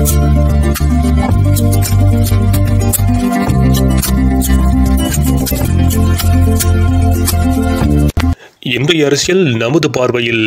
இன்றைய அரசியல் நமது பார்வையில்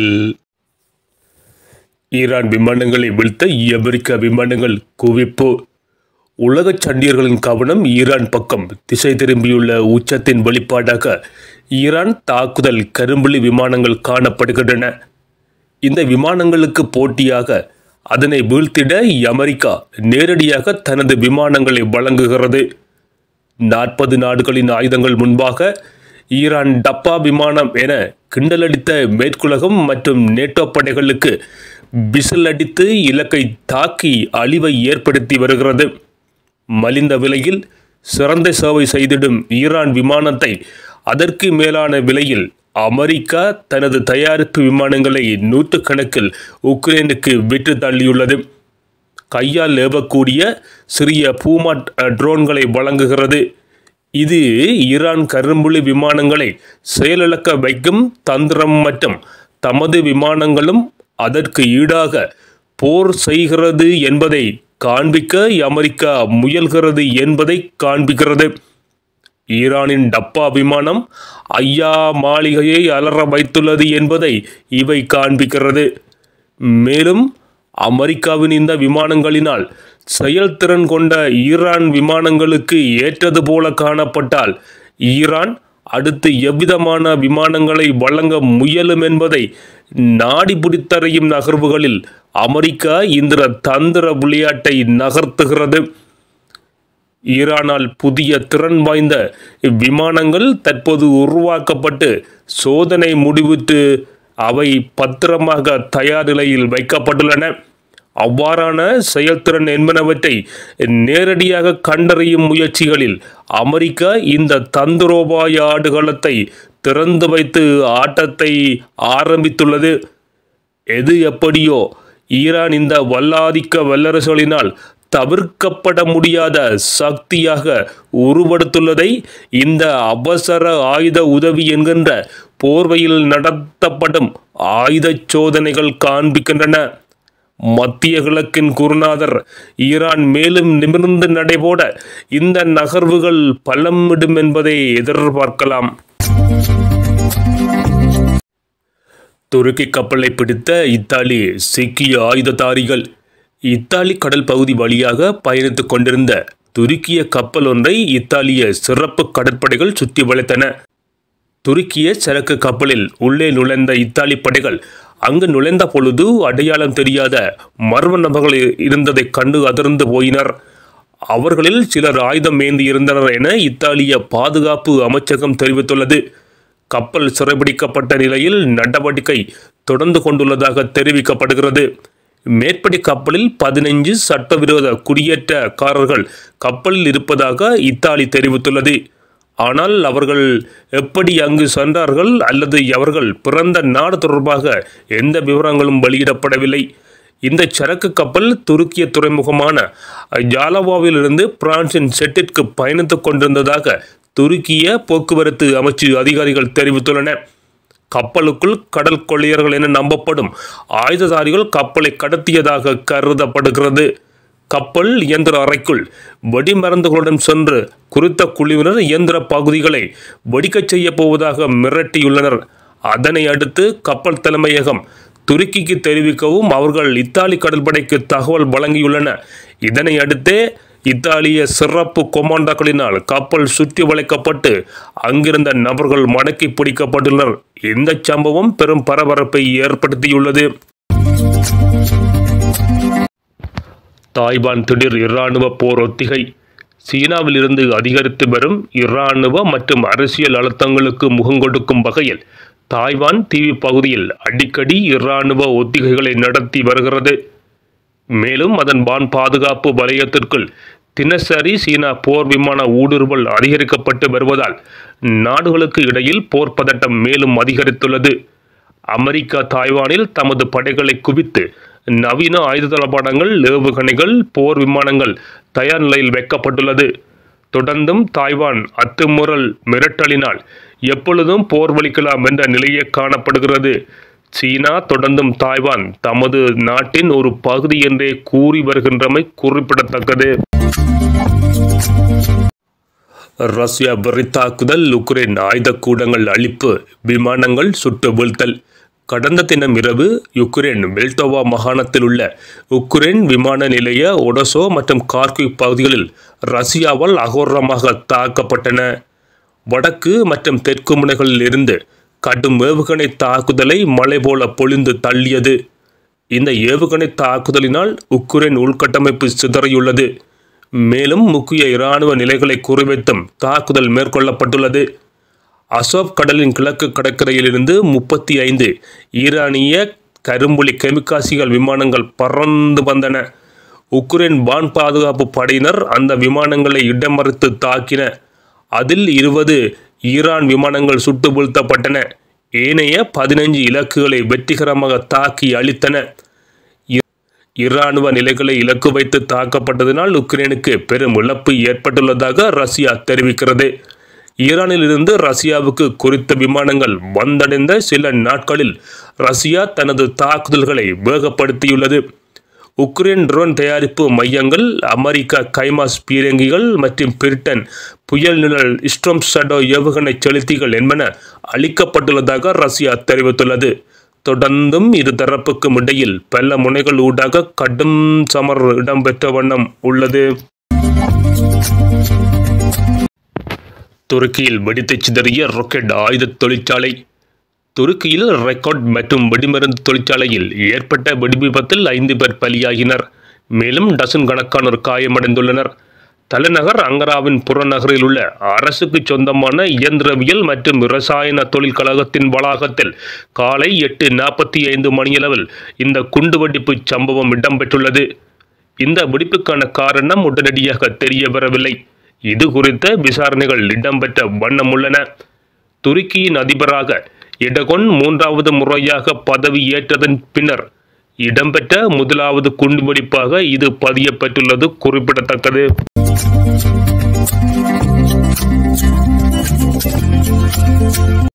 ஈரான் விமானங்களை வீழ்த்த அமெரிக்க விமானங்கள் குவிப்பு உலக சண்டியர்களின் கவனம் ஈரான் பக்கம் திசை திரும்பியுள்ள உச்சத்தின் வெளிப்பாடாக ஈரான் தாக்குதல் கரும்புலி விமானங்கள் காணப்படுகின்றன இந்த விமானங்களுக்கு போட்டியாக அதனை வீழ்த்திட அமெரிக்கா நேரடியாக தனது விமானங்களை வழங்குகிறது நாற்பது நாடுகளின் ஆயுதங்கள் முன்பாக ஈரான் டப்பா விமானம் என கிண்டலடித்த மேற்குலகம் மற்றும் நேட்டோ படைகளுக்கு விசில் அடித்து இலக்கை தாக்கி அழிவை ஏற்படுத்தி வருகிறது மலிந்த விலையில் சிறந்த சேவை செய்திடும் ஈரான் விமானத்தை அதற்கு மேலான விலையில் அமெரிக்கா தனது தயாரிப்பு விமானங்களை நூற்றுக்கணக்கில் உக்ரைனுக்கு விற்று தள்ளியுள்ளது கையால் ஏவக்கூடிய சிறிய பூமாட் ட்ரோன்களை வழங்குகிறது இது ஈரான் கரும்புலி விமானங்களை செயலிழக்க வைக்கும் தந்திரம் மற்றும் தமது விமானங்களும் அதற்கு ஈடாக போர் செய்கிறது என்பதை காண்பிக்க அமெரிக்கா முயல்கிறது என்பதை காண்பிக்கிறது ஈரானின் டப்பா விமானம் ஐயா மாளிகையை அலற வைத்துள்ளது என்பதை இவை காண்பிக்கிறது மேலும் அமெரிக்காவின் இந்த விமானங்களினால் செயல்திறன் கொண்ட ஈரான் விமானங்களுக்கு ஏற்றது போல காணப்பட்டால் ஈரான் அடுத்து எவ்விதமான விமானங்களை வழங்க முயலும் என்பதை நாடி பிடித்தறையும் நகர்வுகளில் அமெரிக்கா இந்த தந்திர விளையாட்டை நகர்த்துகிறது ஈரானால் புதிய திறன் வாய்ந்த விமானங்கள் தற்போது உருவாக்கப்பட்டு சோதனை முடிவுற்று அவை பத்திரமாக தயார் நிலையில் வைக்கப்பட்டுள்ளன அவ்வாறான செயல்திறன் என்பனவற்றை நேரடியாக கண்டறியும் முயற்சிகளில் அமெரிக்கா இந்த தந்திரோபாய ஆடுகளத்தை திறந்து வைத்து ஆட்டத்தை ஆரம்பித்துள்ளது எது எப்படியோ ஈரான் இந்த வல்லாதிக்க வல்லரசுகளினால் தவிர்க்கப்பட முடியாத சக்தியாக உருவெடுத்துள்ளதை இந்த அவசர ஆயுத உதவி என்கின்ற போர்வையில் நடத்தப்படும் ஆயுத சோதனைகள் காண்பிக்கின்றன மத்திய கிழக்கின் குருநாதர் ஈரான் மேலும் நிமிர்ந்து நடைபோட இந்த நகர்வுகள் பலமிடும் என்பதை எதிர்பார்க்கலாம் துருக்கி கப்பலை பிடித்த இத்தாலி சிக்கிய ஆயுததாரிகள் இத்தாலி கடல் பகுதி வழியாக பயணித்துக் கொண்டிருந்த துருக்கிய கப்பல் ஒன்றை இத்தாலிய சிறப்பு கடற்படைகள் சுற்றி வளைத்தன துருக்கிய சரக்கு கப்பலில் உள்ளே நுழைந்த இத்தாலி படைகள் அங்கு நுழைந்த பொழுது அடையாளம் தெரியாத மர்ம நபர்கள் இருந்ததைக் கண்டு அதிர்ந்து போயினர் அவர்களில் சிலர் ஆயுதம் ஏந்தி இருந்தனர் என இத்தாலிய பாதுகாப்பு அமைச்சகம் தெரிவித்துள்ளது கப்பல் சிறைபிடிக்கப்பட்ட நிலையில் நடவடிக்கை தொடர்ந்து கொண்டுள்ளதாக தெரிவிக்கப்படுகிறது மேற்படி கப்பலில் பதினைஞ்சு சட்டவிரோத குடியேற்றக்காரர்கள் கப்பலில் இருப்பதாக இத்தாலி தெரிவித்துள்ளது ஆனால் அவர்கள் எப்படி அங்கு சென்றார்கள் அல்லது அவர்கள் பிறந்த நாடு தொடர்பாக எந்த விவரங்களும் வெளியிடப்படவில்லை இந்த சரக்கு கப்பல் துருக்கிய துறைமுகமான ஜாலவாவிலிருந்து பிரான்சின் செட்டிற்கு பயணித்துக் கொண்டிருந்ததாக துருக்கிய போக்குவரத்து அமைச்சு அதிகாரிகள் தெரிவித்துள்ளனர் கப்பலுக்குள் கடல் கொள்ளையர்கள் என நம்பப்படும் ஆயுததாரிகள் கப்பலை கடத்தியதாக கருதப்படுகிறது கப்பல் இயந்திர அறைக்குள் வெடிமருந்துகளுடன் சென்று குறித்த குழுவினர் இயந்திர பகுதிகளை வெடிக்கச் செய்ய போவதாக மிரட்டியுள்ளனர் அதனை அடுத்து கப்பல் தலைமையகம் துருக்கிக்கு தெரிவிக்கவும் அவர்கள் இத்தாலி கடற்படைக்கு தகவல் வழங்கியுள்ளன இதனை அடுத்தே இத்தாலிய சிறப்பு கொமாண்டோக்களினால் கப்பல் சுற்றி வளைக்கப்பட்டு அங்கிருந்த நபர்கள் மடக்கி பிடிக்கப்பட்டுள்ளனர் இந்த சம்பவம் பெரும் பரபரப்பை ஏற்படுத்தியுள்ளது தாய்வான் திடீர் இராணுவ போர் ஒத்திகை சீனாவிலிருந்து அதிகரித்து வரும் இராணுவ மற்றும் அரசியல் அழுத்தங்களுக்கு முகங்கொடுக்கும் வகையில் தாய்வான் தீவு பகுதியில் அடிக்கடி இராணுவ ஒத்திகைகளை நடத்தி வருகிறது மேலும் அதன் வான் பாதுகாப்பு வலயத்திற்குள் தினசரி சீனா போர் விமான ஊடுருவல் அதிகரிக்கப்பட்டு வருவதால் நாடுகளுக்கு இடையில் போர் பதட்டம் மேலும் அதிகரித்துள்ளது அமெரிக்கா தாய்வானில் தமது படைகளை குவித்து நவீன ஆயுத தளபாடங்கள் ஏவுகணைகள் போர் விமானங்கள் தயார் நிலையில் வைக்கப்பட்டுள்ளது தொடர்ந்தும் தாய்வான் அத்துமுறல் மிரட்டலினால் எப்பொழுதும் போர் வலிக்கலாம் என்ற நிலையே காணப்படுகிறது சீனா தொடர்ந்தும் தாய்வான் தமது நாட்டின் ஒரு பகுதி என்றே கூறி வருகின்றமை குறிப்பிடத்தக்கது ரஷ்யா வெறித்தாக்குதல் உக்ரைன் ஆயுதக்கூடங்கள் அழிப்பு விமானங்கள் சுட்டு வீழ்த்தல் கடந்த தினம் இரவு யுக்ரைன் வெல்டோவா மாகாணத்தில் உள்ள உக்ரைன் விமான நிலைய ஒடசோ மற்றும் கார்கிவ் பகுதிகளில் ரஷ்யாவால் அகோரமாக தாக்கப்பட்டன வடக்கு மற்றும் தெற்கு முனைகளில் இருந்து கடும் ஏவுகணை தாக்குதலை மலை போல பொழிந்து தள்ளியது இந்த ஏவுகணை தாக்குதலினால் உக்ரைன் உள்கட்டமைப்பு சிதறியுள்ளது மேலும் முக்கிய இராணுவ நிலைகளை குறிவைத்தும் தாக்குதல் மேற்கொள்ளப்பட்டுள்ளது அசோப் கடலின் கிழக்கு கடற்கரையிலிருந்து முப்பத்தி ஐந்து ஈரானிய கரும்புலி கெமிக்காசிகள் விமானங்கள் பறந்து வந்தன உக்ரைன் வான் பாதுகாப்பு படையினர் அந்த விமானங்களை இடமறித்து தாக்கின அதில் இருபது ஈரான் விமானங்கள் சுட்டு வீழ்த்தப்பட்டன ஏனைய பதினைஞ்சு இலக்குகளை வெற்றிகரமாக தாக்கி அழித்தன இராணுவ நிலைகளை இலக்கு வைத்து தாக்கப்பட்டதனால் உக்ரைனுக்கு பெரும் இழப்பு ஏற்பட்டுள்ளதாக ரஷ்யா தெரிவிக்கிறது ஈரானில் இருந்து ரஷ்யாவுக்கு குறித்த விமானங்கள் வந்தடைந்த சில நாட்களில் ரஷ்யா தனது தாக்குதல்களை வேகப்படுத்தியுள்ளது உக்ரைன் ட்ரோன் தயாரிப்பு மையங்கள் அமெரிக்கா கைமாஸ் பீரங்கிகள் மற்றும் பிரிட்டன் புயல் நிழல் ஸ்ட்ரோம் ஷடோ ஏவுகணை செலுத்திகள் என்பன அளிக்கப்பட்டுள்ளதாக ரஷ்யா தெரிவித்துள்ளது தொடர்ந்தும் இரு தரப்புக்கும் இடையில் பல முனைகள் ஊடாக கடும் சமர் இடம்பெற்ற வண்ணம் உள்ளது துருக்கியில் வெடித்து சிதறிய ராக்கெட் ஆயுத தொழிற்சாலை துருக்கியில் ரெக்கார்ட் மற்றும் வெடிமருந்து தொழிற்சாலையில் ஏற்பட்ட வெடி விபத்தில் ஐந்து பேர் பலியாகினர் மேலும் டசன் கணக்கானோர் காயமடைந்துள்ளனர் தலைநகர் அங்கராவின் புறநகரில் உள்ள அரசுக்கு சொந்தமான இயந்திரவியல் மற்றும் இரசாயன தொழில் கழகத்தின் வளாகத்தில் காலை எட்டு நாற்பத்தி ஐந்து மணியளவில் இந்த குண்டுவெடிப்பு சம்பவம் இடம்பெற்றுள்ளது இந்த வெடிப்புக்கான காரணம் உடனடியாக தெரிய வரவில்லை இது குறித்த விசாரணைகள் இடம்பெற்ற வண்ணம் உள்ளன துருக்கியின் அதிபராக இடகொன் மூன்றாவது முறையாக பதவி ஏற்றதன் பின்னர் இடம்பெற்ற முதலாவது குண்டுவெடிப்பாக இது பதியப்பட்டுள்ளது குறிப்பிடத்தக்கது